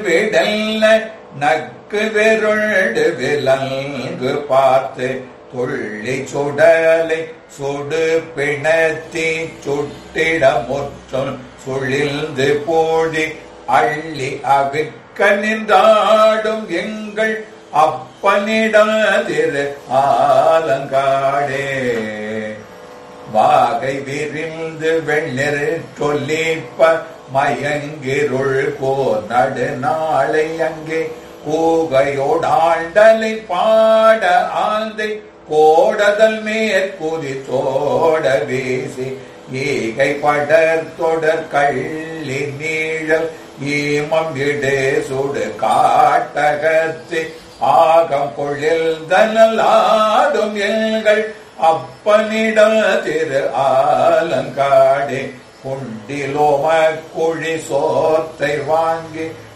விடல்ல நக்கு வெருள்டு விலங்கு பார்த்து துள்ளி சுடலை சுடு பிணத்தி சுட்டிட முற்றும் சுழிந்து போடி அள்ளி அவிக்க நின்றாடும் எங்கள் அப்பனிடாதிரு ஆலங்காடே வாகை விரிந்து வெண்ணிறு சொல்லிப்ப மயங்கிருள் கோ நடு நாளை அங்கே கூகையோடாண்டலை பாட ஆந்தை கோடதல் மேற்குதி தோட வீசி ஈகை படர் தொடர் கள்ளி நீழல் ஈமம் இடு சுடு காட்டகத்து ஆகம் பொழில் தனலாடும் எங்கள் அப்பனிட திரு ஆலங்காடே குண்டிலோம குழி சோத்தை வாங்கி